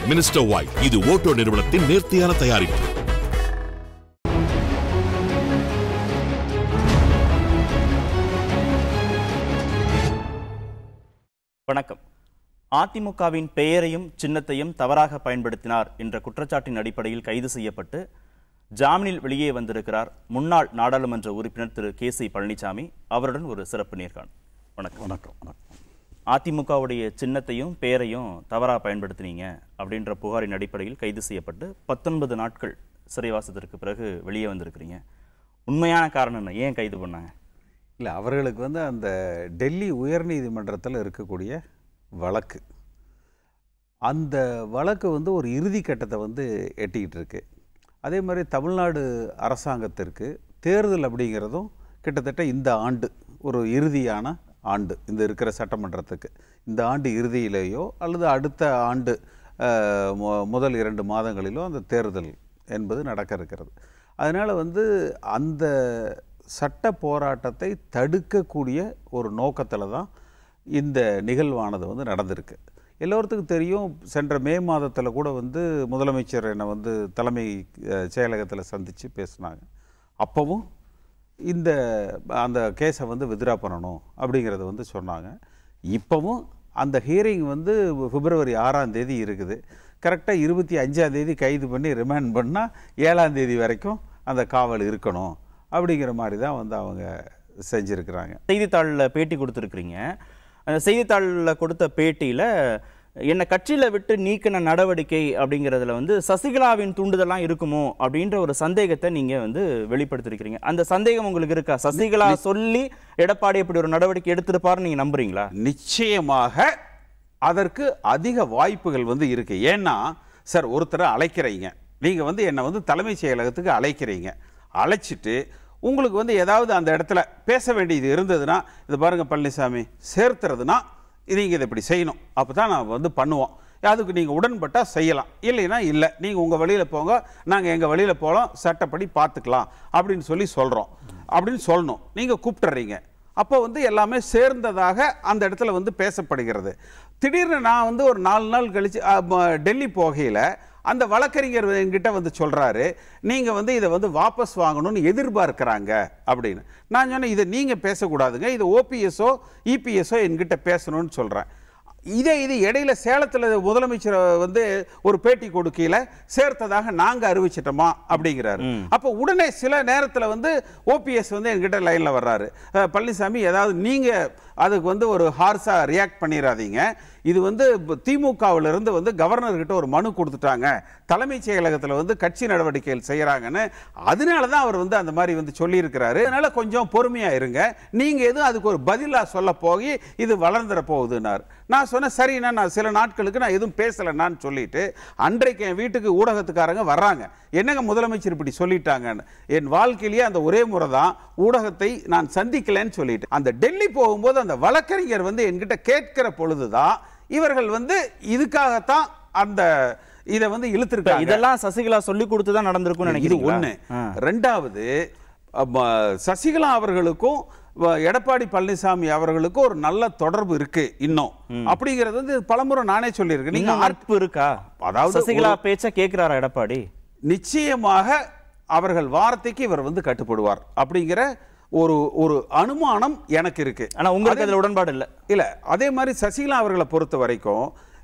Minister white இது Otto நிறுவனத்தின் நேர்த்தியான தயாரிப்பு வணக்கம் அதிமுகவின் பெயரையும் சின்னத்தையும் தவறாக பயன்படுத்தினார் என்ற குற்றச்சாட்டின் அடிப்படையில் கைது செய்யப்பட்டு ஜாமீனில் வெளியே வந்திருக்கிறார் முன்னாள் நாடாளுமன்ற உறுப்பினர் திரு கே சி பழனிசாமி அவருடன் ஒரு சிறப்பு நேர்காணல் வணக்கம் வணக்கம் வணக்கம் அதிமுகவுடைய சின்னத்தையும் பெயரையும் தவறாக பயன்படுத்தினீங்க அப்படின்ற புகாரின் அடிப்படையில் கைது செய்யப்பட்டு பத்தொன்பது நாட்கள் சிறைவாசத்திற்கு பிறகு வெளியே வந்திருக்கிறீங்க உண்மையான காரணம் என்ன ஏன் கைது பண்ணாங்க இல்லை அவர்களுக்கு வந்து அந்த டெல்லி உயர்நீதிமன்றத்தில் இருக்கக்கூடிய வழக்கு அந்த வழக்கு வந்து ஒரு இறுதி கட்டத்தை வந்து எட்டிக்கிட்டு இருக்கு அதே மாதிரி தமிழ்நாடு அரசாங்கத்திற்கு தேர்தல் அப்படிங்கிறதும் கிட்டத்தட்ட இந்த ஆண்டு ஒரு இறுதியான ஆண்டு இந்த இருக்கிற சட்டமன்றத்துக்கு இந்த ஆண்டு இறுதியிலேயோ அல்லது அடுத்த ஆண்டு அஹ், மு- முதல் இரண்டு மாதங்களிலோ அந்த தேர்தல் என்பது நடக்க இருக்கிறது அதனால் வந்து அந்த சட்ட போராட்டத்தை தடுக்கக்கூடிய ஒரு நோக்கத்தில் தான் இந்த நிகழ்வானது வந்து நடந்திருக்கு எல்லோருத்துக்கும் தெரியும் சென்ற மே மாதத்தில் கூட வந்து முதலமைச்சர் என்னை வந்து தலைமை அஹ், செயலகத்தில் சந்தித்து பேசினாங்க அப்போவும் இந்த அந்த கேஸை வந்து வித்ரா பண்ணணும் அப்படிங்கிறத வந்து சொன்னாங்க இப்போவும் அந்த ஹியரிங் வந்து பிப்ரவரி ஆறாம் தேதி இருக்குது கரெக்டாக இருபத்தி அஞ்சாம் தேதி கைது பண்ணி ரிமாண்ட் பண்ணால் ஏழாம் தேதி வரைக்கும் அந்த காவல் இருக்கணும் அப்படிங்கிற மாதிரி தான் வந்து அவங்க செஞ்சுருக்கிறாங்க செய்தித்தாளில் பேட்டி கொடுத்துருக்கிறீங்க அந்த செய்தித்தாளில் கொடுத்த பேட்டியில் என்னை கட்சியில் விட்டு நீக்கின நடவடிக்கை அப்படிங்கிறதுல வந்து சசிகலாவின் தூண்டுதலாம் இருக்குமோ அப்படின்ற ஒரு சந்தேகத்தை நீங்கள் வந்து வெளிப்படுத்திருக்கிறீங்க அந்த சந்தேகம் உங்களுக்கு இருக்கா சசிகலா சொல்லி எடப்பாடி இப்படி ஒரு நடவடிக்கை எடுத்திருப்பாருன்னு நீங்கள் நம்புறீங்களா நிச்சயமாக அதற்கு அதிக வாய்ப்புகள் வந்து இருக்கு ஏன்னா சார் ஒருத்தரை அழைக்கிறீங்க நீங்கள் வந்து என்னை வந்து தலைமைச் செயலகத்துக்கு அழைக்கிறீங்க அழைச்சிட்டு உங்களுக்கு வந்து ஏதாவது அந்த இடத்துல பேச வேண்டியது இருந்ததுன்னா இது பாருங்க பழனிசாமி சேர்த்துறதுனா நீங்கள் இதை இப்படி செய்யணும் அப்போ தான் நான் வந்து பண்ணுவோம் அதுக்கு நீங்கள் உடன்பட்டால் செய்யலாம் இல்லைன்னா இல்லை நீங்கள் உங்கள் வழியில் போங்க நாங்கள் எங்கள் வழியில் போகலாம் சட்டப்படி பார்த்துக்கலாம் அப்படின்னு சொல்லி சொல்கிறோம் அப்படின்னு சொல்லணும் நீங்கள் கூப்பிட்டுறீங்க அப்போ வந்து எல்லாமே சேர்ந்ததாக அந்த இடத்துல வந்து பேசப்படுகிறது திடீர்னு நான் வந்து ஒரு நாலு நாள் கழிச்சு அ, ம, டெல்லி போகையில் அந்த வழக்கறிஞர் என்கிட்ட வந்து சொல்கிறாரு நீங்கள் வந்து இதை வந்து வாபஸ் வாங்கணும்னு எதிர்பார்க்குறாங்க அப்படின்னு நான் சொன்னேன் இதை நீங்கள் பேசக்கூடாதுங்க இது ஓபிஎஸ்ஓ இபிஎஸ்ஓ என்கிட்ட பேசணும்னு சொல்கிறேன் இதே இது இடையில சேலத்தில் முதலமைச்சர் வந்து ஒரு பேட்டி கொடுக்கையில சேர்த்ததாக நாங்க அறிவிச்சிட்டோமா அப்படிங்கிறாரு அப்போ உடனே சில நேரத்துல வந்து ஓபிஎஸ் வந்து என்கிட்ட லைன்ல வர்றாரு அஹ், பழனிசாமி ஏதாவது நீங்க அதுக்கு வந்து ஒரு ஹார்ஸா ரியாக்ட் பண்ணிடாதீங்க இது வந்து திமுகவில் இருந்து வந்து கவர்னர்கிட்ட ஒரு மனு கொடுத்துட்டாங்க தலைமைச் செயலகத்தில் வந்து கட்சி நடவடிக்கைகள் செய்கிறாங்கன்னு அதனால தான் அவர் வந்து அந்த மாதிரி வந்து சொல்லியிருக்கிறாரு அதனால கொஞ்சம் பொறுமையாக இருங்க நீங்கள் எதுவும் அதுக்கு ஒரு பதிலாக சொல்ல போய் இது வளர்ந்துட போகுதுன்னார் நான் சொன்னேன் சரிண்ணா நான் சில நாட்களுக்கு நான் எதுவும் பேசலைன்னான்னு சொல்லிட்டு அன்றைக்கு என் வீட்டுக்கு ஊடகத்துக்காரங்க வர்றாங்க என்னங்க முதலமைச்சர் இப்படி சொல்லிட்டாங்கன்னு என் வாழ்க்கையிலேயே அந்த ஒரே முறை தான் ஊடகத்தை நான் சந்திக்கலைன்னு சொல்லிட்டு அந்த டெல்லி போகும்போது அந்த வழக்கறிஞர் வந்து என்கிட்ட கேட்கிற பொழுதுதான் இவர்கள் வந்து இதுக்காகத்தான் அந்த இதை வந்து இப்ப இழுத்துருக்காங்க இதெல்லாம் சசிகலா சொல்லி கொடுத்து தான் நடந்திருக்கும்னு இது நினைக்கிறீங்களா ஒண்ணு ஆ. ரெண்டாவது அம்ம, சசிகலா அவர்களுக்கும் வ- எடப்பாடி பழனிசாமி அவர்களுக்கும் ஒரு நல்ல தொடர்பு இருக்கு இன்னும் அப்படிங்கிறது வந்து பலமுறை நானே சொல்லியிருக்கேன் நீங்க இன்னும் நட்பு இருக்கா அதாவது சசிகலா ஒரு- பேச்ச கேக்குறாரா எடப்பாடி நிச்சயமாக அவர்கள் வார்த்தைக்கு இவர் வந்து கட்டுப்படுவார் அப்படிங்கிற ஒரு ஒரு அனுமானம் எனக்கு இருக்கு ஆனா உங்களுக்கு அதுல உடன்பாடு இல்ல இல்ல அதே மாதிரி சசிகலா அவர்களை பொறுத்த வரைக்கும்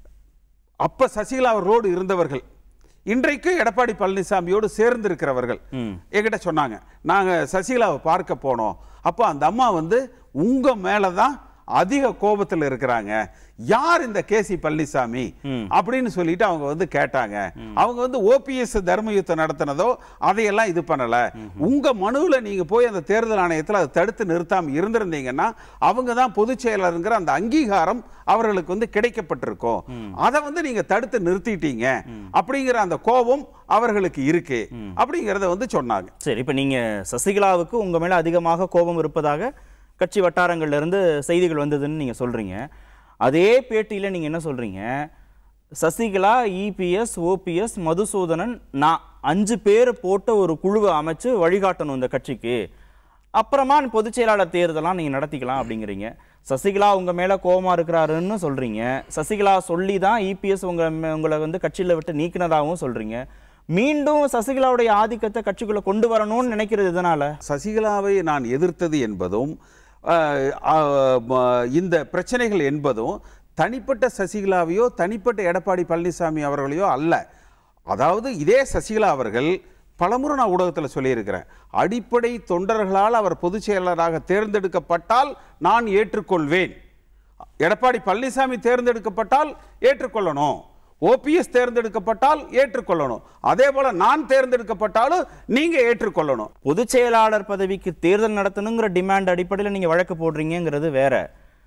அப்ப சசிகலா அவர்களோடு இருந்தவர்கள் இன்றைக்கு எடப்பாடி பழனிசாமியோடு சேர்ந்து இருக்கிறவர்கள் என்கிட்ட சொன்னாங்க நாங்க சசிகலாவை பார்க்க போனோம் அப்போ அந்த அம்மா வந்து உங்க மேலதான் அதிக கோபத்தில் இருக்கிறாங்க யார் இந்த கேசி பழனிசாமி அப்படின்னு சொல்லிட்டு அவங்க வந்து கேட்டாங்க அவங்க வந்து ஓபிஎஸ் தர்ம யுத்தம் நடத்தினதோ அதையெல்லாம் இது பண்ணல உங்க மனுவில் நீங்க போய் அந்த தேர்தல் ஆணையத்தில் அதை தடுத்து நிறுத்தாம இருந்திருந்தீங்கன்னா அவங்க தான் பொதுச் செயலருங்கிற அந்த அங்கீகாரம் அவர்களுக்கு வந்து கிடைக்கப்பட்டிருக்கும் அதை வந்து நீங்க தடுத்து நிறுத்திட்டீங்க அப்படிங்கிற அந்த கோபம் அவர்களுக்கு இருக்கு அப்படிங்கிறத வந்து சொன்னாங்க சரி இப்ப நீங்க சசிகலாவுக்கு உங்க மேல அதிகமாக கோபம் இருப்பதாக கட்சி வட்டாரங்கள்ல இருந்து செய்திகள் வந்ததுன்னு நீங்க சொல்றீங்க அதே பேட்டியில நீங்க என்ன சொல்றீங்க சசிகலா இபிஎஸ் ஓபிஎஸ் மதுசூதனன் நான் அஞ்சு பேர் போட்ட ஒரு குழுவை அமைச்சு வழிகாட்டணும் இந்த கட்சிக்கு அப்புறமா பொதுச் செயலாளர் தேர்தலாம் நீங்க நடத்திக்கலாம் அப்படிங்கிறீங்க சசிகலா உங்க மேல கோவமா இருக்கிறாருன்னு சொல்றீங்க சசிகலா சொல்லி தான் இபிஎஸ் உங்க மே- உங்களை வந்து கட்சியில விட்டு நீக்கினதாகவும் சொல்றீங்க மீண்டும் சசிகலாவுடைய ஆதிக்கத்தை கட்சிக்குள்ள கொண்டு வரணும்னு நினைக்கிறது இதனால சசிகலாவை நான் எதிர்த்தது என்பதும் அஹ், அஹ், ம- இந்த பிரச்சனைகள் என்பதும் தனிப்பட்ட சசிகலாவையோ தனிப்பட்ட எடப்பாடி பழனிசாமி அவர்களையோ அல்ல அதாவது இதே சசிகலா அவர்கள் பலமுறை நான் ஊடகத்தில் சொல்லியிருக்கிறேன் அடிப்படை தொண்டர்களால் அவர் பொதுச் செயலாளராக தேர்ந்தெடுக்கப்பட்டால் நான் ஏற்றுக்கொள்வேன் எடப்பாடி பழனிசாமி தேர்ந்தெடுக்கப்பட்டால் ஏற்றுக்கொள்ளணும் ஓபிஎஸ் தேர்ந்தெடுக்கப்பட்டால் ஏற்றுக்கொள்ளணும் அதே போல நான் தேர்ந்தெடுக்கப்பட்டாலும் நீங்க ஏற்றுக்கொள்ளணும் பொதுச் செயலாளர் பதவிக்கு தேர்தல் நடத்தணுங்கிற டிமாண்ட் அடிப்படையில் நீங்க வழக்கு போடுறீங்கிறது வேற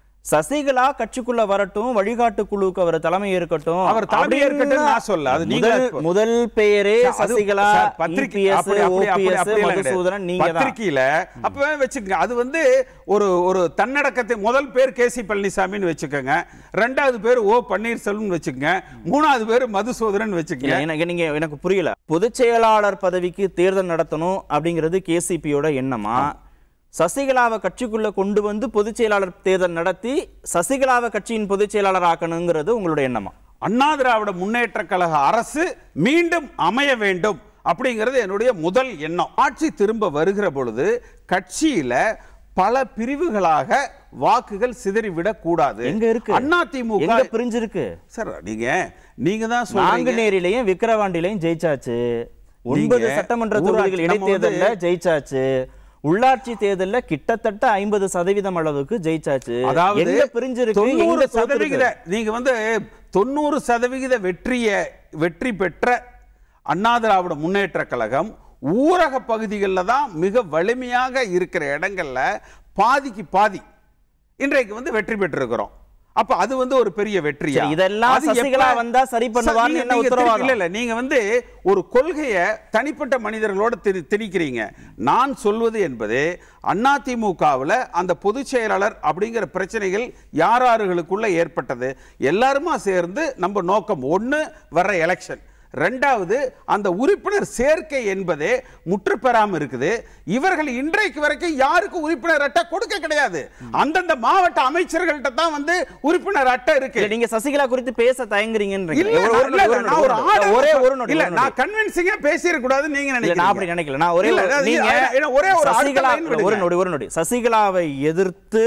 சசிகலா கட்சிக்குள்ள வரட்டும் வழிகாட்டு குழுவுக்கு அவர் தலைமை இருக்கட்டும் அவர் தலைமை அப்படின்னு இருக்கட்டும்னு நான் சொல்லல. அது நீங்களா முதல் இப்போ- முதல் பெயரே சார், அது- சசிகலா சார், பத்திரிக்கை- EPS, அப்படி- அப்படி- அப்படி- OPS, அப்படியெல்லாம் கிடையாது. மதுசூதனன் நீங்க தான் பத்திரிக்கையில அப்பவே வச்சுக்கங்க அது வந்து ஒரு ஒரு தன்னடக்கத்தை முதல் பேர் கேசி பழனிசாமின்னு வச்சுக்கோங்க ரெண்டாவது பேர் ஓ பன்னீர்செல்வம் வச்சுக்கோங்க மூணாவது பேர் மதுசூதனன் இல்ல, வச்சுக்கோங்க எனக்கு நீங்க எனக்கு புரியல பொதுச் செயலாளர் பதவிக்கு தேர்தல் நடத்தணும் அப்படிங்கிறது கேசிபியோட எண்ணமா சசிகலாவை கட்சிக்குள்ள கொண்டு வந்து பொதுச் செயலாளர் தேர்தல் நடத்தி சசிகலாவை கட்சியின் பொதுச் செயலாளர் ஆக்கணுங்கிறது உங்களுடைய எண்ணமா அண்ணா திராவிட முன்னேற்ற கழக அரசு மீண்டும் அமைய வேண்டும் அப்படிங்கிறது என்னுடைய முதல் எண்ணம் ஆட்சி திரும்ப வருகிற பொழுது கட்சியில பல பிரிவுகளாக வாக்குகள் சிதறிவிடக் கூடாது எங்க இருக்கு அண்ணா திமுக எங்க பிரிஞ்சிருக்கு சார் நீங்க நீங்க தான் சொல்றீங்க நாங்குநேரிலையும் விக்கிரவாண்டிலையும் ஜெயிச்சாச்சு ஒன்பது நீங்க சட்டமன்ற ஊராட்சி- தொகுதிகள் நம்ம இடைத்தேர்தல்ல வந்து- ஜெயிச்சாச்சு உள்ளாட்சி தேர்தல்ல கிட்டத்தட்ட ஐம்பது சதவீதம் அளவுக்கு ஜெயிச்சாச்சு அதாவது எங்க பிரிஞ்சிருக்கு தொண்ணூறு எங்க சதவிகித தோத்துருக்கு நீங்க வந்து தொண்ணூறு சதவிகித வெற்றிய வெற்றி பெற்ற அண்ணா திராவிட முன்னேற்ற கழகம் ஊரக பகுதிகளில் தான் மிக வலிமையாக இருக்கிற இடங்கள்ல பாதிக்கு பாதி இன்றைக்கு வந்து வெற்றி பெற்றிருக்கிறோம் அப்ப அது வந்து ஒரு பெரிய வெற்றியா சரி, இதெல்லாம் அது சசிகலா எப்ப- வந்தா சரி சார், பண்ணுவார்னு நீங்க- என்ன நீங்க உத்தரவாதம்? திருப்பி- இல்ல இல்ல நீங்க வந்து ஒரு கொள்கையை தனிப்பட்ட மனிதர்களோட திணி- திணிக்கிறீங்க நான் சொல்வது என்பது அதிமுகவில் அந்த பொதுச் செயலாளர் அப்படிங்கிற பிரச்சனைகள் யார் யாருகளுக்குள்ள ஏற்பட்டது எல்லாருமா சேர்ந்து நம்ம நோக்கம் ஒன்று வர்ற எலெக்ஷன் ரெண்டாவது அந்த உறுப்பினர் சேர்க்கை என்பதே முற்று பெறாம இருக்குது இவர்கள் இன்றைக்கு வரைக்கும் யாருக்கு உறுப்பினர் அட்டை கொடுக்க கிடையாது அந்தந்த மாவட்ட அமைச்சர்கள்ட்ட தான் வந்து உறுப்பினர் அட்டை இருக்கு இல்ல, நீங்க சசிகலா குறித்து பேச தயங்குறீங்கன்றீங்க இல்ல, ஒரு- ஒரு இல்ல, நொடி, இல்ல, ஒரு நான் ஒரு நொடி, ஆர்டர் ஒரே ஒரு சொல்ல- நொடி இல்ல, ஒரு நான் நொடி. convincing-ஆ பேசிடக்கூடாதுன்னு நீங்க இல்ல, நினைக்கிறீங்க. நான் அப்படி நினைக்கல நான் ஒரே இல்ல, ஒரு- அது- நீங்க ஏன்னா, ஒரே ஒரு அடுத்த சசிகலா line விடுங்க. ஒரு நொடி ஒரு நொடி சசிகலாவை எதிர்த்து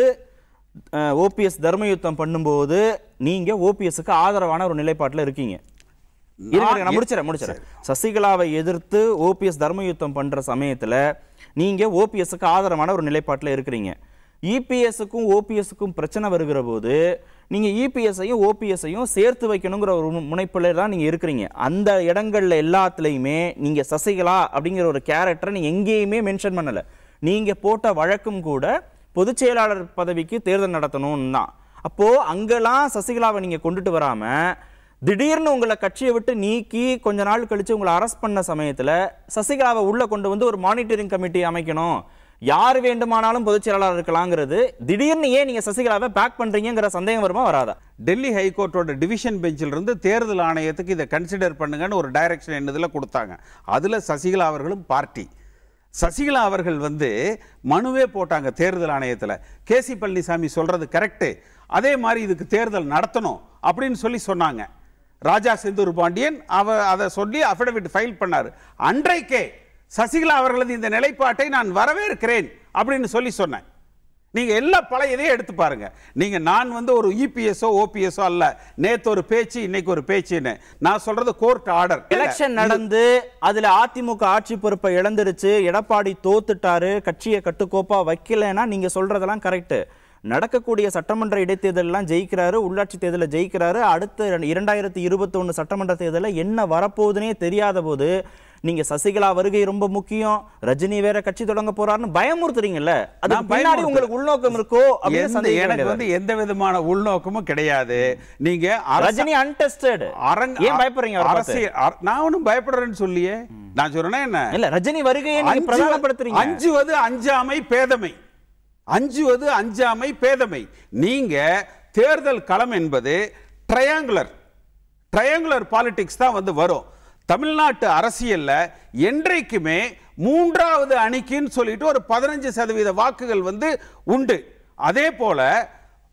ஓபிஎஸ் தர்மயுத்தம் பண்ணும்போது நீங்க ஓபிஎஸ்க்கு ஆதரவான ஒரு நிலைப்பாட்டுல இருக்கீங்க இருங்க, இருங்க, நான் எ- முடிச்சிடறேன் முடிச்சிடறேன் சசிகலாவை எதிர்த்து ஓபிஎஸ் தர்மயுத்தம் பண்ற சமயத்துல நீங்க ஓபிஎஸ்க்கு ஆதரவான ஒரு நிலைப்பாட்டுல இருக்கிறீங்க இபிஎஸ்க்கும் ஓபிஎஸ்க்கும் பிரச்சனை வருகிற போது நீங்க இபிஎஸ்ஸையும் ஓபிஎஸ்ஸையும் சேர்த்து வைக்கணுங்கிற ஒரு மு- முனைப்புல தான் நீங்க இருக்கிறீங்க அந்த இடங்கள்ல எல்லாத்துலயுமே நீங்க சசிகலா அப்படிங்கிற ஒரு கேரக்டரை நீங்க எங்கேயுமே மென்ஷன் பண்ணல நீங்க போட்ட வழக்கும் கூட பொதுச் செயலாளர் பதவிக்கு தேர்தல் நடத்தணும்னு தான் அப்போ அங்கெல்லாம் சசிகலாவை நீங்க கொண்டுட்டு வராம திடீர்னு உங்களை கட்சியை விட்டு நீக்கி கொஞ்ச நாள் கழிச்சு உங்களை அரெஸ்ட் பண்ண சமயத்துல சசிகலாவை உள்ள கொண்டு வந்து ஒரு மானிட்டரிங் கமிட்டி அமைக்கணும் யார் வேண்டுமானாலும் பொதுச் செயலாளர் இருக்கலாங்கிறது திடீர்னு ஏன் நீங்க சசிகலாவை பேக் பண்றீங்கங்கிற சந்தேகம் வருமா வராதா டெல்லி ஹைகோர்ட்டோட டிவிஷன் பெஞ்சில் இருந்து தேர்தல் ஆணையத்துக்கு இதை கன்சிடர் பண்ணுங்கன்னு ஒரு டைரக்ஷன் என்னதுல கொடுத்தாங்க அதுல சசிகலா அவர்களும் பார்ட்டி சசிகலா அவர்கள் வந்து மனுவே போட்டாங்க தேர்தல் ஆணையத்துல கேசி பழனிசாமி சொல்றது கரெக்டு அதே மாதிரி இதுக்கு தேர்தல் நடத்தணும் அப்படின்னு சொல்லி சொன்னாங்க ராஜா செந்தூர் பாண்டியன் அவ அதை சொல்லி அஃபிடவிட் ஃபைல் பண்ணார் அன்றைக்கே சசிகலா அவர்களது இந்த நிலைப்பாட்டை நான் வரவேற்கிறேன் அப்படின்னு சொல்லி சொன்னேன் நீங்க எல்லா பழைய இதையும் எடுத்து பாருங்க நீங்க நான் வந்து ஒரு இபிஎஸ்ஓ ஓபிஎஸ்ஓ அல்ல நேத்து ஒரு பேச்சு இன்னைக்கு ஒரு பேச்சுன்னு நான் சொல்றது கோர்ட் ஆர்டர் எலெக்ஷன் நடந்து அதுல அதிமுக ஆட்சி பொறுப்பை இழந்துருச்சு எடப்பாடி தோத்துட்டாரு கட்சியை கட்டுக்கோப்பா வைக்கலைன்னா நீங்க சொல்றதெல்லாம் கரெக்ட் நடக்கக்கூடிய சட்டமன்ற இடைத்தேர்தலாம் ஜெயிக்கிறாரு உள்ளாட்சி தேர்தலில் ஜெயிக்கிறாரு அடுத்த இரண்டு- இரண்டாயிரத்தி இருபத்தி ஒன்று சட்டமன்ற தேர்தலில் என்ன வரப்போகுதுன்னே தெரியாத போது நீங்க சசிகலா வருகை ரொம்ப முக்கியம் ரஜினி வேற கட்சி தொடங்க போறாருன்னு பயமுறுத்துறீங்கல்ல அது நான் பின்னாடி பயமுறுத்தல. உங்களுக்கு உள்நோக்கம் இருக்கோ அப்படின்னு எந்த சந்தேகிக்க எனக்கு வேண்டியதா வந்து எந்த விதமான உள்நோக்கமும் கிடையாது நீங்க இருக்கு. அரச- ரஜினி அன்டெஸ்டட் அரங்க ஏன் பயப்படுறீங்க அவரை பார்த்து? அரசியல் அர- நான் ஒன்றும் பயப்படுறேன்னு சொல்லியே நான் சொல்றேன்னா என்ன இல்ல ரஜினி வருகையை நீங்க அஞ்சுவ- பிரதானப்படுத்துறீங்க அஞ்சுவது அஞ்சாமை பேதமை அஞ்சுவது அஞ்சாமை பேதமை நீங்க தேர்தல் களம் என்பது ட்ரையாங்குலர் ட்ரையாங்குலர் பாலிடிக்ஸ் தான் வந்து வரும் தமிழ்நாட்டு அரசியல்ல என்றைக்குமே மூன்றாவது அணிக்குன்னு சொல்லிட்டு ஒரு பதினஞ்சு சதவீத வாக்குகள் வந்து உண்டு அதே போல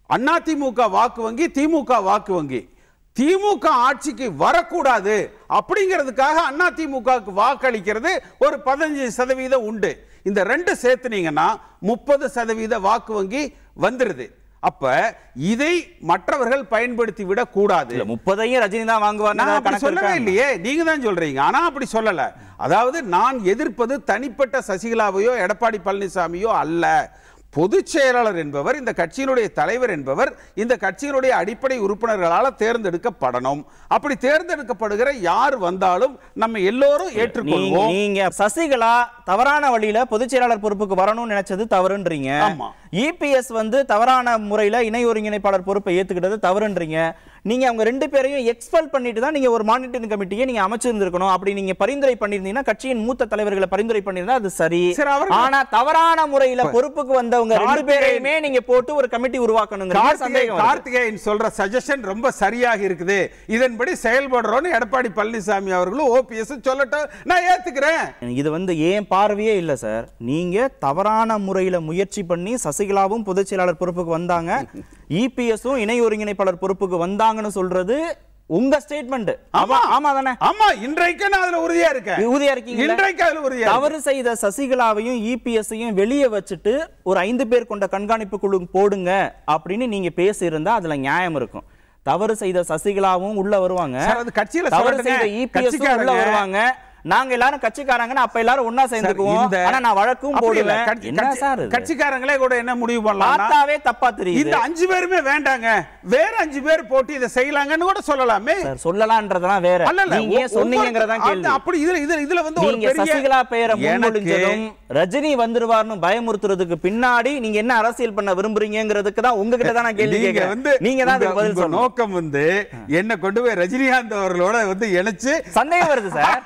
அதிமுக வாக்கு வங்கி திமுக வாக்கு வங்கி திமுக ஆட்சிக்கு வரக்கூடாது அப்படிங்கிறதுக்காக அதிமுகவுக்கு வாக்களிக்கிறது ஒரு பதினஞ்சு சதவீதம் உண்டு இந்த ரெண்டு சேர்த்துனீங்கன்னா முப்பது சதவீத வாக்கு வங்கி வந்துருது அப்ப இதை மற்றவர்கள் பயன்படுத்தி விட கூடாது இல்ல முப்பதையும் ரஜினி தான் வாங்குவார்னு நான் ஏதாவது அப்படி கணக்கு சொல்லவே இருக்கா? இல்லையே நீங்க தான் சொல்றீங்க ஆனா அப்படி சொல்லல அதாவது நான் எதிர்ப்பது தனிப்பட்ட சசிகலாவையோ எடப்பாடி பழனிசாமியோ அல்ல பொதுச் செயலாளர் என்பவர் இந்த கட்சியினுடைய தலைவர் என்பவர் இந்த கட்சியினுடைய அடிப்படை உறுப்பினர்களால் தேர்ந்தெடுக்கப்படணும் அப்படி தேர்ந்தெடுக்கப்படுகிற யார் வந்தாலும் நம்ம எல்லோரும் நீங்க ஏற்றுக்கொள்வோம் நீங்க சசிகலா தவறான வழியில பொதுச் செயலாளர் பொறுப்புக்கு வரணும்னு நினைச்சது தவறுன்றீங்க ஆமா. இபிஎஸ் வந்து தவறான முறையில இணை ஒருங்கிணைப்பாளர் பொறுப்பை ஏத்துக்கிட்டது தவறுன்றீங்க நீங்க அவங்க ரெண்டு பேரையும் எக்ஸ்பெல் பண்ணிட்டு தான் நீங்க ஒரு மானிட்டரிங் கமிட்டியை நீங்க அமைச்சிருந்திருக்கணும் அப்படி நீங்க பரிந்துரை பண்ணிருந்தீங்கன்னா கட்சியின் மூத்த தலைவர்களை பரிந்துரை பண்ணிருந்தா அது சரி சரி, அவர்கள் ஆனா தவறான முறையில பொறுப்புக்கு வந்தவங்க ரெண்டு கார்த்திகேயன் பேரையுமே நீங்க போட்டு ஒரு கமிட்டி உருவாக்கணுங்கிற கார்த்திகேயன் சந்தேகம் வருது. கார்த்திகேயன் சொல்ற சஜஷன் ரொம்ப சரியாக இருக்குது இதன்படி செயல்படுறோம்னு எடப்பாடி பழனிசாமி அவர்களும் ஓபிஎஸ் சொல்லட்டும் நான் ஏத்துக்கிறேன் இது வந்து ஏன் பார்வையே இல்ல சார் நீங்க தவறான முறையில முயற்சி பண்ணி சசிகலாவும் பொதுச் செயலாளர் பொறுப்புக்கு வந்தாங்க இபிஎஸும் இணை ஒருங்கிணைப்பாளர் பொறுப்புக்கு வந்தாங்கன்னு சொல்றது உங்க ஸ்டேட்மெண்ட் ஆமா ஆமா தானே ஆமா இன்றைக்கு நான் அதுல உறுதியா இருக்கேன் உறுதியா இருக்கீங்க இன்றைக்கு அதுல உறுதியா இருக்கேன். தவறு செய்த சசிகலாவையும் இபிஎஸ்ஸையும் வெளியே வச்சுட்டு ஒரு ஐந்து பேர் கொண்ட கண்காணிப்பு குழு போடுங்க அப்படின்னு நீங்க பேசியிருந்தா அதுல நியாயம் இருக்கும் தவறு செய்த சசிகலாவும் உள்ள வருவாங்க சார், அது கட்சியில தவறு சொல்லட்டுங்க. செய்த இபிஎஸ் உள்ள கட்சிக்காரங்க. வருவாங்க நாங்க எல்லாரும் கட்சிக்காரங்கன்னு அப்ப எல்லாரும் ஒண்ணா சேர்ந்துக்குவோம் இந்த- ஆனா நான் வழக்கும் அப்படி இல்ல. போடுவேன் கட்சி- என்ன கட்சி- சார் இது? கட்சிக்காரங்களே கூட என்ன முடிவு பண்ணலாம் பார்த்தாவே தப்பா தெரியுது இந்த அஞ்சு பேருமே வேண்டாங்க வேற அஞ்சு பேர் போட்டு இதை செய்யலாங்கன்னு கூட சொல்லலாமே சார் சொல்லலாம்ன்றதெல்லாம் வேற அல்ல, அல்ல. நீங்க ஏன் ஒ- சொன்னீங்கங்கறதான் ஒவ்வொரு- கேள்வி அந்த- அப்படி இதுல இதுல இதுல வந்து ஒரு நீங்க பெரிய சசிகலா பெயரை எனக்கு முன்மொழிஞ்சதும் ரஜினி வந்துருவார்னு பயமுறுத்துறதுக்கு பின்னாடி நீங்க என்ன அரசியல் பண்ண விரும்புறீங்கிறதுக்கு தான் உங்ககிட்ட தான் நான் கேள்வி நீங்க கேட்கிறேன் வந்து நீங்க தான் அதுக்கு உங்க- பதில் உங்க சொல்லணும் நோக்கம் வந்து என்ன கொண்டு போய் ரஜினிகாந்த் அவர்களோட வந்து இணைச்சு சந்தேகம் வருது சார்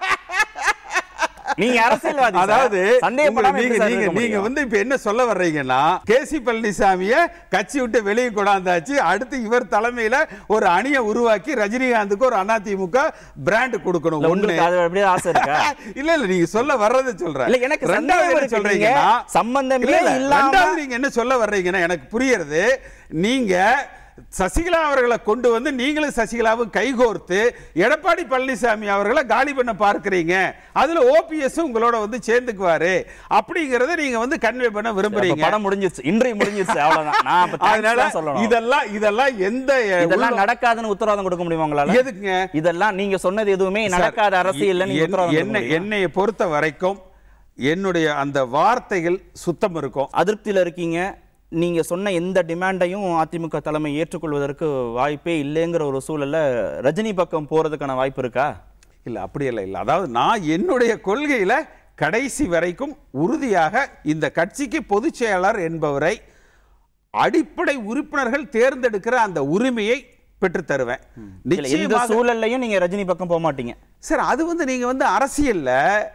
நீங்க அரசியல்வாதி சார். அதாவது சந்தேகப்படாம உங்களை எப்படி நீங்க சார் நீங்க இருக்க நீங்க முடியும்? வந்து இப்ப என்ன சொல்ல வர்றீங்கன்னா கேசி பழனிசாமிய கட்சி விட்டு வெளியே கொண்டாந்தாச்சு அடுத்து இவர் தலைமையில ஒரு அணியை உருவாக்கி ரஜினிகாந்துக்கு ஒரு அதிமுக பிராண்ட் கொடுக்கணும் இல்ல, ஒண்ணு உங்களுக்கு அது அப்படியே ஆசை இருக்கா இல்ல இல்ல நீங்க சொல்ல வர்றதை சொல்றேன் இல்ல, எனக்கு ரெண்டாவது சந்தேகம் என்ன இருக்கு. சொல்றீங்கன்னா நீங்க சம்பந்தமே இல்ல, இல்ல, இல்லாம- ரெண்டாவது நீங்க என்ன சொல்ல வர்றீங்கன்னா எனக்கு புரியுறது நீங்க சசிகலா அவர்களை கொண்டு வந்து நீங்களும் சசிகலாவும் கைகோர்த்து எடப்பாடி பழனிசாமி அவர்களை காலி பண்ண பார்க்கறீங்க அதுல ஓபிஎஸ் உங்களோட வந்து சேர்ந்துக்குவாரு அப்படிங்கறத நீங்க வந்து கன்வே பண்ண அப்ப விரும்புறீங்க படம் முடிஞ்சிருச்சு இன்றைய முடிஞ்சிருச்சு அவ்வளவுதான் நான் அப்ப thanks அதனால தான் சொல்லணும் இதெல்லாம் இதெல்லாம் எந்த இதெல்லாம் உள்ள- நடக்காதுன்னு உத்தரவாதம் கொடுக்க முடியுமா உங்களால எதுக்குங்க இதெல்லாம் நீங்க சொன்னது எதுவுமே நடக்காத அரசியல் நீங்க என்- உத்தரவாதம் கொடுக்க என்னை முடியுமா? என்னைய பொறுத்த வரைக்கும் என்னுடைய அந்த வார்த்தைகள் சுத்தம் இருக்கும் அதிருப்தியில இருக்கீங்க நீங்க சொன்ன எந்த டிமாண்டையும் அதிமுக தலைமை ஏற்றுக்கொள்வதற்கு வாய்ப்பே இல்லைங்கிற ஒரு சூழல்ல ரஜினி பக்கம் போறதுக்கான வாய்ப்பு இருக்கா இல்ல அப்படி இல்ல இல்ல அதாவது நான் என்னுடைய கொள்கையில கடைசி வரைக்கும் உறுதியாக இந்த கட்சிக்கு பொதுச் செயலாளர் என்பவரை அடிப்படை உறுப்பினர்கள் தேர்ந்தெடுக்கிற அந்த உரிமையை பெற்றுத் தருவேன் இல்ல, எந்த நிச்சயமாக சூழல்லையும் நீங்க ரஜினி பக்கம் போக மாட்டீங்க சார் அது வந்து நீங்க வந்து அரசியல்ல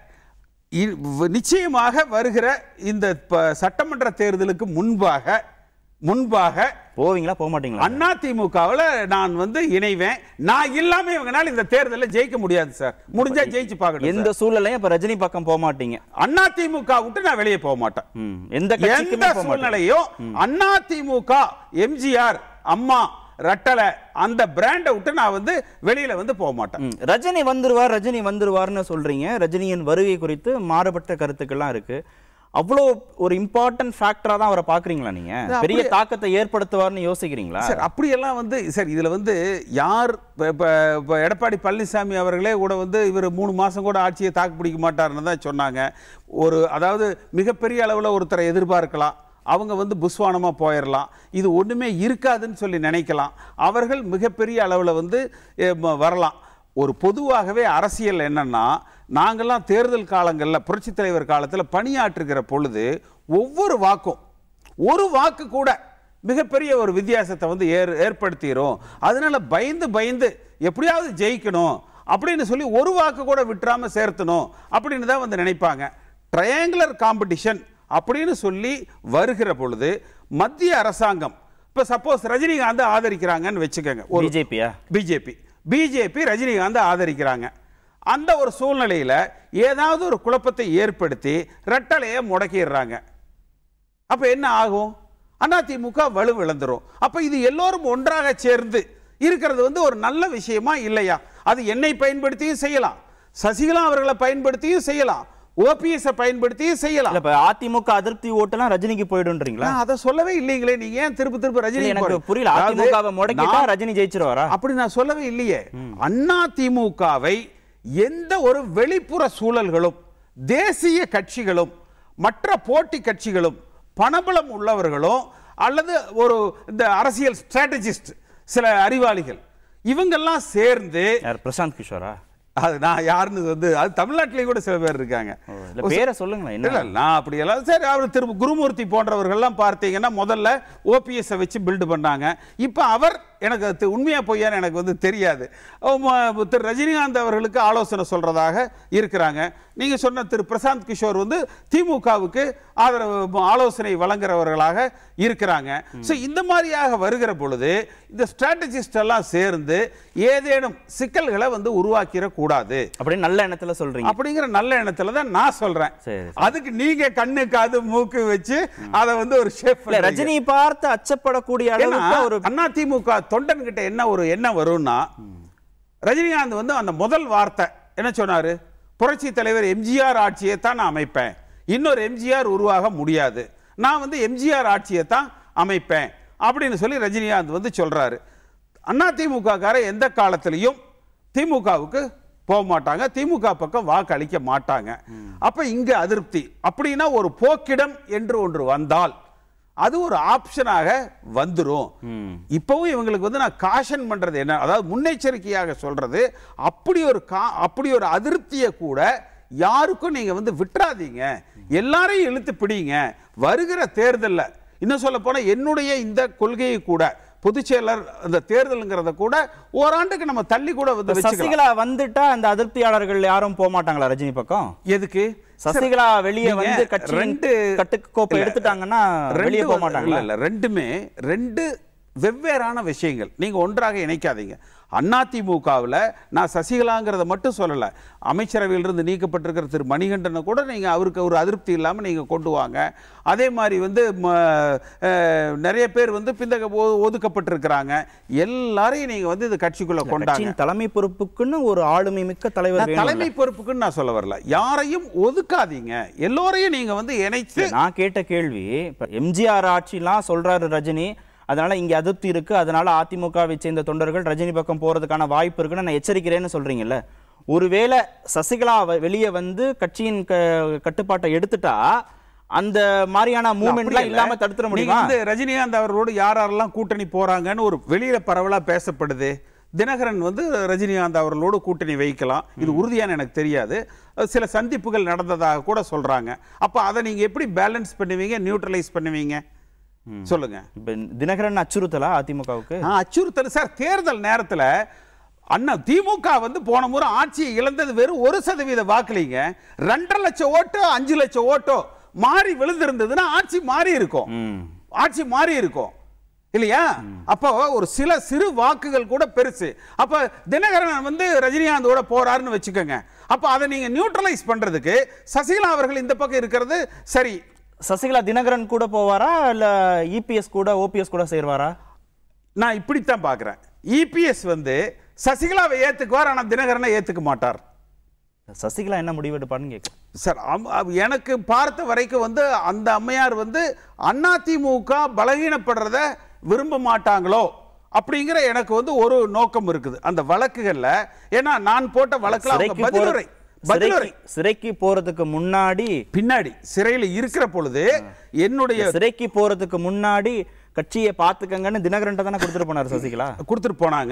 இ- வ- நிச்சயமாக வருகிற இந்த ப- சட்டமன்ற தேர்தலுக்கு முன்பாக முன்பாக போவீங்களா போக மாட்டீங்களா அண்ணா திமுகவில் நான் வந்து இணைவேன் நான் இல்லாம இவங்கனால இந்த தேர்தலில் ஜெயிக்க முடியாது சார் முடிஞ்சா ஜெயிச்சு பார்க்கணும் எந்த சூழல்லையும் இப்ப ரஜினி பக்கம் போக மாட்டீங்க அண்ணா திமுக விட்டு நான் வெளியே போக மாட்டேன் ம். எந்த எந்த கட்சிக்குமே போக மாட்டீங்க சூழ்நிலையும் அண்ணா திமுக எம்ஜிஆர் அம்மா ரட்டலை அந்த பிராண்டை விட்டு நான் வந்து வெளியில வந்து போக மாட்டேன் ம். ரஜினி வந்துருவார் ரஜினி வந்துருவார்னு சொல்றீங்க ரஜினியின் வருகை குறித்து மாறுபட்ட கருத்துக்கள்லாம் இருக்கு அவ்வளோ ஒரு இம்பார்ட்டன்ட் ஃபேக்டரா தான் அவரை பாக்குறீங்களா நீங்க அது பெரிய அப்படியே- தாக்கத்தை ஏற்படுத்துவார்னு யோசிக்கிறீங்களா சார் அப்படியெல்லாம் வந்து சார் இதுல வந்து யார் இப்ப- இப்ப இப்ப எடப்பாடி பழனிசாமி அவர்களே கூட வந்து இவர் மூணு மாசம் கூட ஆட்சியை தாக்கு பிடிக்க மாட்டாருன்னு தான் சொன்னாங்க ஒரு அதாவது மிகப்பெரிய அளவுல ஒருத்தரை எதிர்பார்க்கலாம் அவங்க வந்து புஸ்வானமா போயிடலாம் இது ஒண்ணுமே இருக்காதுன்னு சொல்லி நினைக்கலாம் அவர்கள் மிகப்பெரிய அளவுல வந்து எ, ம- வரலாம் ஒரு பொதுவாகவே அரசியல் என்னன்னா நாங்கெல்லாம் தேர்தல் காலங்களில் புரட்சித் தலைவர் காலத்தில் பணியாற்றுகிற பொழுது ஒவ்வொரு வாக்கும் ஒரு வாக்கு கூட மிகப்பெரிய ஒரு வித்தியாசத்தை வந்து ஏற் ஏற்படுத்திடும் அதனால பயந்து பயந்து எப்படியாவது ஜெயிக்கணும் அப்படின்னு சொல்லி ஒரு வாக்கு கூட விட்டுறாம சேர்த்தணும் அப்படின்னு தான் வந்து நினைப்பாங்க ட்ரையாங்குலர் காம்படிஷன் அப்படின்னு சொல்லி வருகிற பொழுது மத்திய அரசாங்கம் இப்போ சப்போஸ் ரஜினிகாந்த் ஆதரிக்கிறாங்கன்னு வச்சுக்கோங்க ஒரு பிஜேபியா பிஜேபி பிஜேபி ரஜினிகாந்த் ஆதரிக்கிறாங்க அந்த ஒரு சூழ்நிலையில ஏதாவது ஒரு குழப்பத்தை ஏற்படுத்தி ரெட்டலையை முடக்கிடுறாங்க அப்ப என்ன ஆகும் அதிமுக வலுவிழந்துரும் அப்ப இது எல்லோரும் ஒன்றாக சேர்ந்து இருக்கிறது வந்து ஒரு நல்ல விஷயமா இல்லையா அது என்னை பயன்படுத்தியும் செய்யலாம் சசிகலா அவர்களை பயன்படுத்தியும் செய்யலாம் ஓபிஎஸ் பயன்படுத்தியும் செய்யலாம் இல்ல இப்ப அதிமுக அதிருப்தி ஓட்டெல்லாம் ரஜினிக்கு போயிடுன்றீங்களா நான் அதை சொல்லவே இல்லைங்களே நீங்க ஏன் திரும்ப திரும்ப ரஜினி இல்ல, எனக்கு போறீங்க? புரியல அதாவது அதிமுகவை முடக்கிட்டா நான் ரஜினி ஜெயிச்சிருவாரா அப்படி நான் சொல்லவே இல்லையே அண்ணா திமுகவை எந்த ஒரு வெளிப்புற சூழல்களும் தேசிய கட்சிகளும் மற்ற போட்டி கட்சிகளும் பணபலம் உள்ளவர்களும் அல்லது ஒரு இந்த அரசியல் ஸ்ட்ராட்டஜிஸ்ட் சில அறிவாளிகள் இவங்கெல்லாம் சேர்ந்து யார் பிரசாந்த் கிஷோரா அது நான் யாருன்னு வந்து அது தமிழ்நாட்டிலேயும் கூட சில பேர் இருக்காங்க ஓ, இல்ல பேரை சொல்லுங்களேன் இல்ல என்ன இல்ல, நான் அப்படி எல்லாம் சரி அவர் திரு குருமூர்த்தி போன்றவர்கள்லாம் பார்த்தீங்கன்னா முதல்ல ஓபிஎஸ் வச்சு பில்டு பண்ணாங்க இப்போ அவர் எனக்கு அது உண்மையா பொய்யான்னு எனக்கு வந்து தெரியாது அவ- திரு ரஜினிகாந்த் அவர்களுக்கு ஆலோசனை சொல்றதாக இருக்கிறாங்க நீங்க சொன்ன திரு பிரசாந்த் கிஷோர் வந்து திமுகவுக்கு ஆதரவு ஆலோசனை வழங்குறவர்களாக இருக்கிறாங்க ஸோ இந்த மாதிரியாக வருகிற பொழுது இந்த ஸ்ட்ராட்டஜிஸ்ட் எல்லாம் சேர்ந்து ஏதேனும் சிக்கல்களை வந்து உருவாக்கிட கூடாது அப்படின்னு நல்ல எண்ணத்துல சொல்றீங்க அப்படிங்கிற நல்ல எண்ணத்துல தான் நான் சொல்றேன் சரி, சரி. அதுக்கு நீங்க கண்ணு காது மூக்கு வச்சு அதை வந்து ஒரு ஷேப் இல்ல ரஜினி பார்த்து அச்சப்படக்கூடிய அளவுக்கு ஒரு அண்ணா திமுக தொண்டன் கிட்ட என்ன ஒரு எண்ணம் வரும்னா ரஜினிகாந்த் வந்து அந்த முதல் வார்த்தை என்ன சொன்னாரு புரட்சி தலைவர் எம்ஜிஆர் ஆட்சியை தான் நான் அமைப்பேன் இன்னொரு எம்ஜிஆர் உருவாக முடியாது நான் வந்து எம்ஜிஆர் ஆட்சியை தான் அமைப்பேன் அப்படின்னு சொல்லி ரஜினிகாந்த் வந்து சொல்றாரு அண்ணா திமுக கார எந்த காலத்திலையும் திமுகவுக்கு போக மாட்டாங்க திமுக பக்கம் வாக்கு அளிக்க மாட்டாங்க அப்ப இங்க அதிருப்தி அப்படின்னா ஒரு போக்கிடம் என்று ஒன்று வந்தால் அது ஒரு ஆப்ஷனாக வந்துரும் இப்பவும் இவங்களுக்கு வந்து நான் காஷன் பண்றது என்ன அதாவது முன்னெச்சரிக்கையாக சொல்றது அப்படி ஒரு கா அப்படி ஒரு அதிருப்தியை கூட யாருக்கும் நீங்க வந்து விட்டுறாதீங்க எல்லாரையும் இழுத்து பிடிங்க வருகிற தேர்தல்ல இன்னும் சொல்ல போனா என்னுடைய இந்த கொள்கையை கூட பொதுச் செயலர் அந்த தேர்தலுங்கிறத கூட ஓராண்டுக்கு நம்ம தள்ளி கூட வந்து வச்சுக்கலாம் சசிகலா வந்துட்டா அந்த அதிருப்தியாளர்கள் யாரும் போக மாட்டாங்களா ரஜினி பக்கம் எதுக்கு சசிகலா வெளியே நீங்க வந்து கட்சி ரெண்டு கட்டுக்கோப்பை இல்ல, எடுத்துட்டாங்கன்னா ரெண்டு வெளியே போக வந்து- மாட்டாங்களா இல்ல, இல்ல, ரெண்டுமே ரெண்டு வெவ்வேறான விஷயங்கள் நீங்க ஒன்றாக இணைக்காதீங்க அதிமுகவில் நான் சசிகலாங்கிறத மட்டும் சொல்லல அமைச்சரவையிலிருந்து நீக்கப்பட்டிருக்கிற திரு மணிகண்டனை கூட நீங்க அவருக்கு ஒரு அதிருப்தி இல்லாம நீங்க கொண்டு வாங்க அதே மாதிரி வந்து ம, அஹ், நிறைய பேர் வந்து பிந்தக ஒ- ஒதுக்கப்பட்டிருக்கிறாங்க எல்லாரையும் நீங்க வந்து இது கட்சிக்குள்ள கொண்டாங்க கட்சியின் தலைமை பொறுப்புக்குன்னு ஒரு ஆளுமை மிக்க தலைவர் நான் வேணும்ல. தலைமை பொறுப்புக்குன்னு நான் சொல்ல வரல யாரையும் ஒதுக்காதீங்க எல்லோரையும் நீங்க வந்து இணைச்சு இல்ல, நான் கேட்ட கேள்வி இப்ப எம்ஜிஆர் ஆட்சிலாம் சொல்றாரு ரஜினி அதனால இங்க அதிருப்தி இருக்கு அதனால அதிமுகவை சேர்ந்த தொண்டர்கள் ரஜினி பக்கம் போறதுக்கான வாய்ப்பு இருக்குன்னு நான் எச்சரிக்கிறேன்னு சொல்றீங்கல்ல ஒருவேளை சசிகலா வ- வெளியே வந்து கட்சியின் க- கட்டுப்பாட்டை எடுத்துட்டா அந்த மாதிரியான மூவ்மெண்ட்லாம் அப்படி இல்லாம இல்ல. தடுத்துட நீங்க முடியுமா வந்து ரஜினிகாந்த் அவர்களோடு யார் யாரெல்லாம் கூட்டணி போறாங்கன்னு ஒரு வெளியில பரவலா பேசப்படுது தினகரன் வந்து ரஜினிகாந்த் அவர்களோடு கூட்டணி வைக்கலாம் இது உறுதியான எனக்கு தெரியாது சில சந்திப்புகள் நடந்ததாக கூட சொல்றாங்க அப்ப அதை நீங்க எப்படி பேலன்ஸ் பண்ணுவீங்க நியூட்ரலைஸ் பண்ணுவீங்க சொல்லுங்க இப்ப தினகரன் அச்சுறுத்தலா அதிமுகவுக்கு நான் அச்சுறுத்தல் சார் தேர்தல் நேரத்துல அண்ணா திமுக வந்து போன முறை ஆட்சியை இழந்தது வெறும் ஒரு சதவீத வாக்குலீங்க ரெண்டரை லட்சம் ஓட்டோ அஞ்சு லட்சம் ஓட்டோ மாறி விழுந்திருந்ததுன்னா ஆட்சி மாறி இருக்கும் ம். ஆட்சி மாறி இருக்கும் இல்லையா அப்போ ஒரு சில சிறு வாக்குகள் கூட பெருசு அப்ப தினகரன் வந்து ரஜினிகாந்தோட போறாருன்னு வச்சுக்கோங்க அப்ப அதை நீங்க நியூட்ரலைஸ் பண்றதுக்கு சசிகலா அவர்கள் இந்த பக்கம் இருக்கிறது சரி சசிகலா தினகரன் கூட போவாரா இல்ல இபிஎஸ் கூட ஓபிஎஸ் கூட சேருவாரா நான் இப்படித்தான் பார்க்குறேன் இபிஎஸ் வந்து சசிகலாவை ஏத்துக்குவார் ஆனா தினகரனை ஏத்துக்க மாட்டார் சசிகலா என்ன முடிவு எடுப்பான்னு கேட்க சார் அம்- அம்- எனக்கு பார்த்த வரைக்கும் வந்து அந்த அம்மையார் வந்து அதிமுக பலகீனப்படுறத விரும்ப மாட்டாங்களோ அப்படிங்கிற எனக்கு வந்து ஒரு நோக்கம் இருக்குது அந்த வழக்குகள்ல ஏன்னா நான் போட்ட வழக்குல அவங்க சிறைக்கு பதிலுரை போற- பதிலுரை சிறைக்கு- சிறைக்கு போறதுக்கு முன்னாடி பின்னாடி சிறையில் இருக்கிற பொழுது என்னுடைய சிறைக்கு போறதுக்கு முன்னாடி கட்சியை பாத்துக்கங்கன்னு தினகரன் தானே கொடுத்துட்டு போனார் சசிகலா கொடுத்துட்டு போனாங்க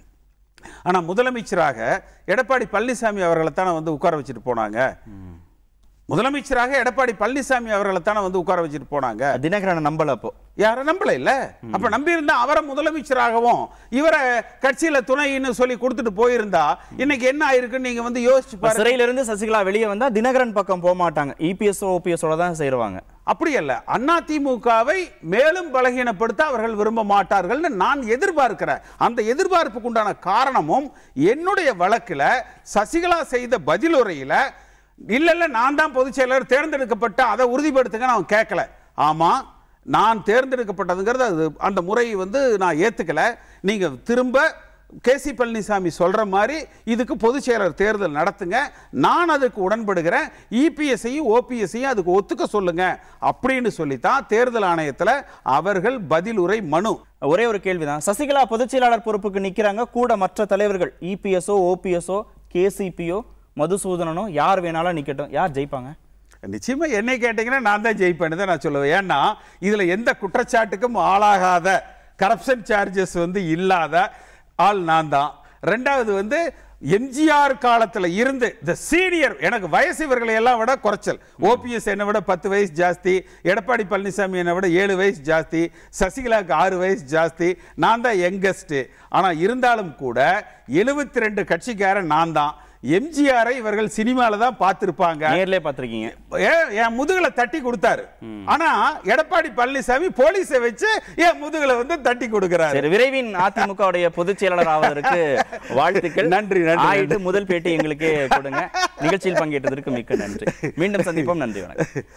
ஆனா முதலமைச்சராக எடப்பாடி பழனிசாமி அவர்களை தானே வந்து உட்கார வச்சுட்டு போனாங்க முதலமைச்சராக எடப்பாடி பழனிசாமி அவர்களை தானே வந்து உட்கார வச்சுட்டு போனாங்க தினகரனை நம்பல அப்போ யார நம்பல இல்ல அப்ப நம்பி இருந்தா அவரை முதலமைச்சராகவும் இவரை கட்சியில துணைன்னு சொல்லி கொடுத்துட்டு போயிருந்தா இன்னைக்கு என்ன ஆயிருக்குன்னு நீங்க வந்து யோசிச்சு பாருங்க சிறையில இருந்து சசிகலா வெளியே வந்தா தினகரன் பக்கம் போக மாட்டாங்க இபிஎஸ் ஓபிஎஸ் தான் சேருவாங்க அப்படி அல்ல அதிமுகவை மேலும் பலகீனப்படுத்த அவர்கள் விரும்ப மாட்டார்கள்னு நான் எதிர்பார்க்கிறேன் அந்த எதிர்பார்ப்புக்கு உண்டான காரணமும் என்னுடைய வழக்குல சசிகலா செய்த பதிலுரையில இல்ல இல்ல நான் தான் பொதுச் செயலர் தேர்ந்தெடுக்கப்பட்ட அதை உறுதிப்படுத்துங்க நான் கேட்கல ஆமா நான் தேர்ந்தெடுக்கப்பட்டதுங்கிறது அது அந்த முறை வந்து நான் ஏத்துக்கல நீங்க திரும்ப கேசி பழனிசாமி சொல்ற மாதிரி இதுக்கு பொதுச் செயலர் தேர்தல் நடத்துங்க நான் அதுக்கு உடன்படுகிறேன் இபிஎஸ்ஐயும் ஓபிஎஸ்ஐயும் அதுக்கு ஒத்துக்க சொல்லுங்க அப்படின்னு சொல்லித்தான் தேர்தல் ஆணையத்தில் அவர்கள் பதிலுரை மனு ஒரே ஒரு கேள்விதான் சசிகலா பொதுச் செயலாளர் பொறுப்புக்கு நிக்கிறாங்க கூட மற்ற தலைவர்கள் இபிஎஸ்ஓ ஓபிஎஸ்ஓ கேசிபிஓ மதுசூதனனோ யார் வேணாலும் நிக்கட்டும் யார் ஜெயிப்பாங்க நிச்சயமா என்னை கேட்டீங்கன்னா நான் தான் ஜெயிப்பேன்னு தான் நான் சொல்லுவேன் ஏன்னா இதுல எந்த குற்றச்சாட்டுக்கும் ஆளாகாத கரப்ஷன் சார்ஜஸ் வந்து இல்லாத ஆள் நான் தான் ரெண்டாவது வந்து எம்ஜிஆர் காலத்துல இருந்து இந்த சீனியர் எனக்கு வயசு இவர்களை எல்லாம் விட குறைச்சல் ஓபிஎஸ் என்னை விட பத்து வயசு ஜாஸ்தி எடப்பாடி பழனிசாமி என்னை விட ஏழு வயசு ஜாஸ்தி சசிகலாவுக்கு ஆறு வயசு ஜாஸ்தி நான் தான் யங்கஸ்ட் ஆனா இருந்தாலும் கூட எழுபத்தி ரெண்டு கட்சிக்காரன் நான் தான் எம்ஜிஆரை இவர்கள் சினிமால தான் பார்த்திருப்பாங்க நேர்லயே பார்த்திருக்கீங்க ஏ- என் முதுகுல தட்டி கொடுத்தாரு ஆனா எடப்பாடி பழனிசாமி போலீஸை வச்சு என் முதுகுல வந்து தட்டி கொடுக்கிறாரு சரி விரைவின் அதிமுகவுடைய பொதுச் செயலாளர் ஆவதற்கு வாழ்த்துக்கள் நன்றி, நன்றி, ஆயிட்டு முதல் பேட்டி எங்களுக்கே கொடுங்க நிகழ்ச்சியில் பங்கேற்றதற்கு மிக்க நன்றி மீண்டும் சந்திப்போம் நன்றி வணக்கம்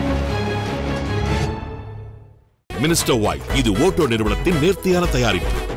மினிஸ்டர் ஒயிட் இது ஓட்டோ நிறுவனத்தின் நேர்த்தியான தயாரிப்பு